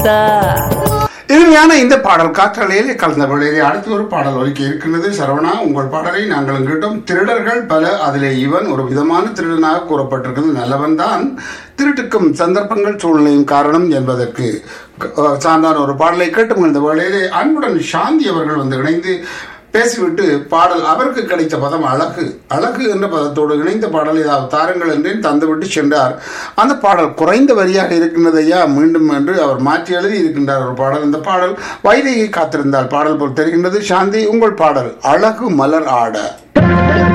முத்தா இனிமையான இந்த பாடல் காற்றாலையிலே கலந்த வேளையிலே அடுத்து ஒரு பாடல் ஒலிக்க இருக்கின்றது சரவணா உங்கள் பாடலை நாங்கள் கேட்டோம் திருடர்கள் பல அதிலே இவன் ஒரு விதமான திருடனாக கூறப்பட்டிருக்கிறது நல்லவன் தான் திருட்டுக்கும் சந்தர்ப்பங்கள் சூழ்நிலையும் காரணம் என்பதற்கு அஹ், சார்ந்தான ஒரு பாடலை கேட்டும் இந்த வேளையிலே அன்புடன் சாந்தி அவர்கள் வந்து இணைந்து பேசிவிட்டு பாடல் அவருக்கு கிடைத்த பதம் அழகு அழகு என்ற பதத்தோடு இணைந்த பாடல் ஏதாவது தாருங்கள் என்றேன் தந்துவிட்டு சென்றார் அந்த பாடல் குறைந்த வரியாக இருக்கின்றது ஐயா மீண்டும் என்று அவர் மாற்றி எழுதி இருக்கின்றார் ஒரு பாடல் இந்த பாடல் வைதேகி காத்திருந்தால் பாடல் போல் தெரிகின்றது சாந்தி உங்கள் பாடல் அழகு மலர் ஆட